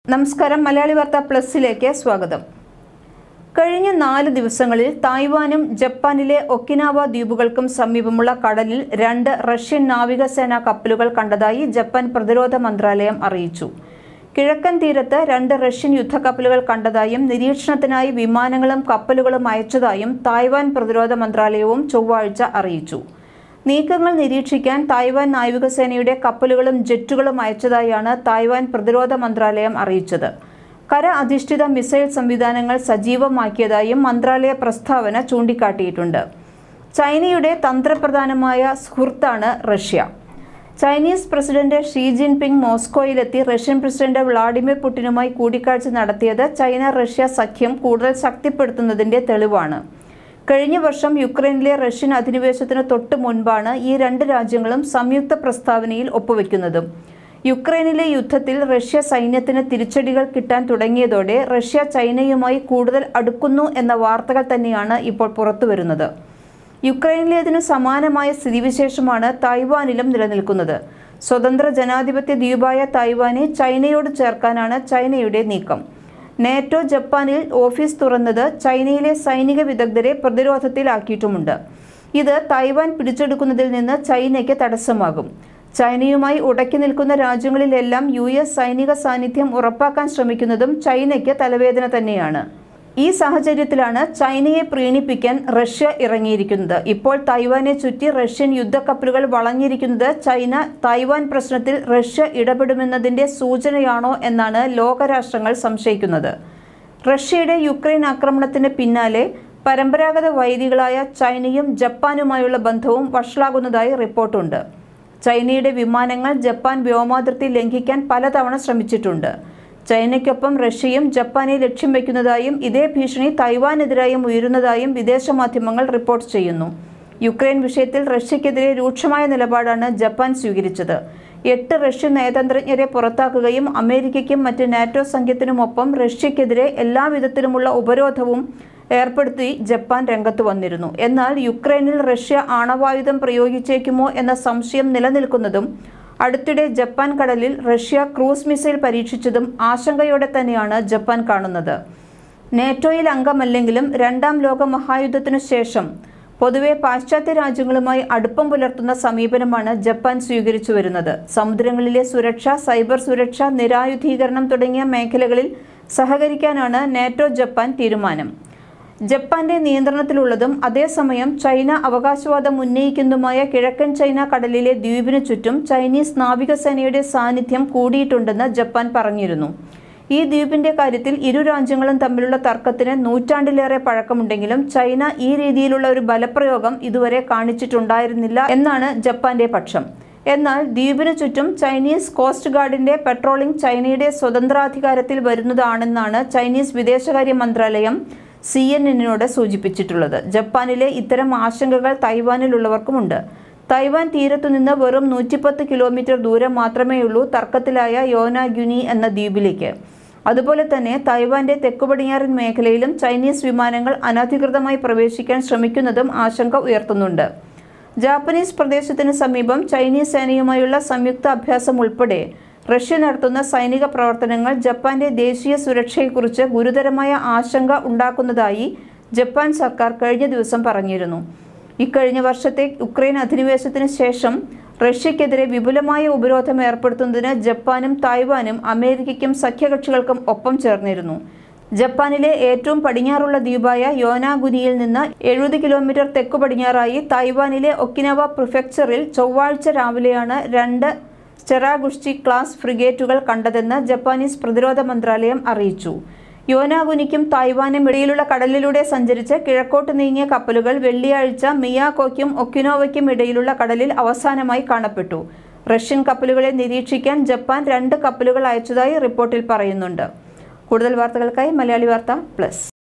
നമസ്കാരം മലയാളി വാർത്ത പ്ലസിലേക്ക് സ്വാഗതം കഴിഞ്ഞ നാല് ദിവസങ്ങളിൽ തായ്വാനും ജപ്പാനിലെ ഒക്കിനാവ ദ്വീപുകൾക്കും സമീപമുള്ള കടലിൽ രണ്ട് റഷ്യൻ നാവികസേനാ കപ്പലുകൾ കണ്ടതായി ജപ്പാൻ പ്രതിരോധ മന്ത്രാലയം അറിയിച്ചു കിഴക്കൻ തീരത്ത് രണ്ട് റഷ്യൻ യുദ്ധക്കപ്പലുകൾ കണ്ടതായും നിരീക്ഷണത്തിനായി വിമാനങ്ങളും കപ്പലുകളും അയച്ചതായും തായ്വാൻ പ്രതിരോധ മന്ത്രാലയവും ചൊവ്വാഴ്ച അറിയിച്ചു നീക്കങ്ങൾ നിരീക്ഷിക്കാൻ തായ്വാൻ നാവികസേനയുടെ കപ്പലുകളും ജെറ്റുകളും അയച്ചതായാണ് തായ്വാൻ പ്രതിരോധ മന്ത്രാലയം അറിയിച്ചത് കര അധിഷ്ഠിത മിസൈൽ സംവിധാനങ്ങൾ സജീവമാക്കിയതായും മന്ത്രാലയ പ്രസ്താവന ചൂണ്ടിക്കാട്ടിയിട്ടുണ്ട് ചൈനയുടെ തന്ത്രപ്രധാനമായ സുഹൃത്താണ് Russia Chinese president Xi Jinping മോസ്കോയിലെത്തി റഷ്യൻ പ്രസിഡന്റ് വ്ളാഡിമിർ പുടിനുമായി കൂടിക്കാഴ്ച നടത്തിയത് ചൈന റഷ്യ സഖ്യം കൂടുതൽ ശക്തിപ്പെടുത്തുന്നതിന്റെ തെളിവാണ് കഴിഞ്ഞ വർഷം യുക്രൈനിലെ റഷ്യൻ അധിനിവേശത്തിന് തൊട്ടു മുൻപാണ് ഈ രണ്ട് രാജ്യങ്ങളും സംയുക്ത പ്രസ്താവനയിൽ ഒപ്പുവെക്കുന്നതും യുക്രൈനിലെ യുദ്ധത്തിൽ റഷ്യ സൈന്യത്തിന് തിരിച്ചടികൾ കിട്ടാൻ തുടങ്ങിയതോടെ റഷ്യ ചൈനയുമായി കൂടുതൽ അടുക്കുന്നു എന്ന വാർത്തകൾ തന്നെയാണ് ഇപ്പോൾ പുറത്തുവരുന്നത് യുക്രൈനിലേതിനു സമാനമായ സ്ഥിതിവിശേഷമാണ് തായ്വാനിലും നിലനിൽക്കുന്നത് സ്വതന്ത്ര ജനാധിപത്യ ദ്വീപായ തായ്വാനെ ചൈനയോട് ചേർക്കാനാണ് ചൈനയുടെ നീക്കം നേറ്റോ ജപ്പാനിൽ ഓഫീസ് തുറന്നത് ചൈനയിലെ സൈനിക വിദഗ്ധരെ പ്രതിരോധത്തിലാക്കിയിട്ടുമുണ്ട് ഇത് തായ്വാൻ പിടിച്ചെടുക്കുന്നതിൽ നിന്ന് ചൈനയ്ക്ക് തടസ്സമാകും ചൈനയുമായി ഉടക്കി നിൽക്കുന്ന രാജ്യങ്ങളിലെല്ലാം യു എസ് സൈനിക സാന്നിധ്യം ഉറപ്പാക്കാൻ ശ്രമിക്കുന്നതും ചൈനയ്ക്ക് തലവേദന തന്നെയാണ് ഈ സാഹചര്യത്തിലാണ് ചൈനയെ പ്രീണിപ്പിക്കാൻ റഷ്യ ഇറങ്ങിയിരിക്കുന്നത് ഇപ്പോൾ തായ്വാനെ ചുറ്റി റഷ്യൻ യുദ്ധക്കപ്പലുകൾ വളഞ്ഞിരിക്കുന്നത് ചൈന തായ്വാൻ പ്രശ്നത്തിൽ റഷ്യ ഇടപെടുമെന്നതിന്റെ സൂചനയാണോ എന്നാണ് ലോകരാഷ്ട്രങ്ങൾ സംശയിക്കുന്നത് റഷ്യയുടെ യുക്രൈൻ ആക്രമണത്തിന് പിന്നാലെ പരമ്പരാഗത വൈരികളായ ചൈനയും ജപ്പാനുമായുള്ള ബന്ധവും വഷളാകുന്നതായി റിപ്പോർട്ടുണ്ട് ചൈനയുടെ വിമാനങ്ങൾ ജപ്പാൻ വ്യോമാതിർത്തി ലംഘിക്കാൻ പലതവണ ശ്രമിച്ചിട്ടുണ്ട് ചൈനയ്ക്കൊപ്പം റഷ്യയും ജപ്പാനെ ലക്ഷ്യം വയ്ക്കുന്നതായും ഇതേ ഭീഷണി തൈവാനെതിരായും ഉയരുന്നതായും വിദേശ മാധ്യമങ്ങൾ റിപ്പോർട്ട് ചെയ്യുന്നു യുക്രൈൻ വിഷയത്തിൽ റഷ്യക്കെതിരെ രൂക്ഷമായ നിലപാടാണ് ജപ്പാൻ സ്വീകരിച്ചത് എട്ട് റഷ്യൻ നയതന്ത്രജ്ഞരെ പുറത്താക്കുകയും അമേരിക്കയ്ക്കും മറ്റ് നാറ്റോ സംഘത്തിനുമൊപ്പം റഷ്യക്കെതിരെ എല്ലാവിധത്തിലുമുള്ള ഉപരോധവും ഏർപ്പെടുത്തി ജപ്പാൻ രംഗത്ത് വന്നിരുന്നു എന്നാൽ യുക്രൈനിൽ റഷ്യ ആണവായുധം പ്രയോഗിച്ചേക്കുമോ എന്ന സംശയം നിലനിൽക്കുന്നതും അടുത്തിടെ ജപ്പാൻ കടലിൽ റഷ്യ ക്രൂസ് മിസൈൽ പരീക്ഷിച്ചതും ആശങ്കയോടെ തന്നെയാണ് ജപ്പാൻ കാണുന്നത് നേറ്റോയിൽ അംഗമല്ലെങ്കിലും രണ്ടാം ലോക മഹായുദ്ധത്തിനു ശേഷം പൊതുവെ പാശ്ചാത്യ രാജ്യങ്ങളുമായി അടുപ്പം പുലർത്തുന്ന സമീപനമാണ് ജപ്പാൻ സ്വീകരിച്ചു വരുന്നത് സമുദ്രങ്ങളിലെ സുരക്ഷ സൈബർ സുരക്ഷ നിരായുധീകരണം തുടങ്ങിയ മേഖലകളിൽ സഹകരിക്കാനാണ് നാറ്റോ ജപ്പാൻ തീരുമാനം ജപ്പാന്റെ നിയന്ത്രണത്തിലുള്ളതും അതേസമയം ചൈന അവകാശവാദം ഉന്നയിക്കുന്നതുമായ കിഴക്കൻ ചൈന കടലിലെ ദ്വീപിനു ചുറ്റും ചൈനീസ് നാവികസേനയുടെ സാന്നിധ്യം കൂടിയിട്ടുണ്ടെന്ന് ജപ്പാൻ പറഞ്ഞിരുന്നു ഈ ദ്വീപിന്റെ കാര്യത്തിൽ ഇരു രാജ്യങ്ങളും തമ്മിലുള്ള തർക്കത്തിന് നൂറ്റാണ്ടിലേറെ പഴക്കമുണ്ടെങ്കിലും ചൈന ഈ രീതിയിലുള്ള ഒരു ബലപ്രയോഗം ഇതുവരെ കാണിച്ചിട്ടുണ്ടായിരുന്നില്ല എന്നാണ് ജപ്പാന്റെ പക്ഷം എന്നാൽ ദ്വീപിനു ചുറ്റും ചൈനീസ് കോസ്റ്റ് ഗാർഡിന്റെ പെട്രോളിംഗ് ചൈനയുടെ സ്വതന്ത്രാധികാരത്തിൽ വരുന്നതാണെന്നാണ് ചൈനീസ് വിദേശകാര്യ മന്ത്രാലയം സി എൻ എന്നിനോട് സൂചിപ്പിച്ചിട്ടുള്ളത് ജപ്പാനിലെ ഇത്തരം ആശങ്കകൾ തൈവാനിലുള്ളവർക്കുമുണ്ട് തൈവാൻ തീരത്തുനിന്ന് വെറും നൂറ്റിപ്പത്ത് കിലോമീറ്റർ ദൂരം മാത്രമേയുള്ളൂ തർക്കത്തിലായ യോനാഗ്യുനി എന്ന ദ്വീപിലേക്ക് അതുപോലെ തന്നെ തൈവാന്റെ തെക്കുപടിഞ്ഞാറൻ മേഖലയിലും ചൈനീസ് വിമാനങ്ങൾ അനധികൃതമായി പ്രവേശിക്കാൻ ശ്രമിക്കുന്നതും ആശങ്ക ഉയർത്തുന്നുണ്ട് ജാപ്പനീസ് പ്രദേശത്തിന് സമീപം ചൈനീസ് സേനയുമായുള്ള സംയുക്ത അഭ്യാസം ഉൾപ്പെടെ റഷ്യ നടത്തുന്ന സൈനിക പ്രവർത്തനങ്ങൾ ജപ്പാന്റെ ദേശീയ സുരക്ഷയെക്കുറിച്ച് ഗുരുതരമായ ആശങ്ക ഉണ്ടാക്കുന്നതായി ജപ്പാൻ സർക്കാർ കഴിഞ്ഞ ദിവസം പറഞ്ഞിരുന്നു ഇക്കഴിഞ്ഞ വർഷത്തെ ഉക്രൈൻ അധിനിവേശത്തിന് ശേഷം റഷ്യക്കെതിരെ വിപുലമായ ഉപരോധം ഏർപ്പെടുത്തുന്നതിന് ജപ്പാനും തായ്വാനും അമേരിക്കയ്ക്കും സഖ്യകക്ഷികൾക്കും ഒപ്പം ചേർന്നിരുന്നു ജപ്പാനിലെ ഏറ്റവും പടിഞ്ഞാറുള്ള ദ്വീപായ യോനാഗുനിയിൽ നിന്ന് എഴുപത് കിലോമീറ്റർ തെക്കു പടിഞ്ഞാറായി തായ്വാനിലെ ഒക്കിനവ പ്രിഫെക്ചറിൽ ചൊവ്വാഴ്ച രാവിലെയാണ് രണ്ട് ചെറാഗുഷ്ചി ക്ലാസ് ഫ്രിഗേറ്റുകൾ കണ്ടതെന്ന് ജപ്പാനീസ് പ്രതിരോധ മന്ത്രാലയം അറിയിച്ചു യോനാഗുനിക്കും തായ്വാനും ഇടയിലുള്ള കടലിലൂടെ സഞ്ചരിച്ച് കിഴക്കോട്ട് നീങ്ങിയ കപ്പലുകൾ വെള്ളിയാഴ്ച മിയാക്കോയ്ക്കും ഒക്കിനോവയ്ക്കും ഇടയിലുള്ള കടലിൽ അവസാനമായി കാണപ്പെട്ടു റഷ്യൻ കപ്പലുകളെ നിരീക്ഷിക്കാൻ ജപ്പാൻ രണ്ട് കപ്പലുകൾ അയച്ചതായി റിപ്പോർട്ടിൽ പറയുന്നുണ്ട് കൂടുതൽ വാർത്തകൾക്കായി മലയാളി വാർത്ത പ്ലസ്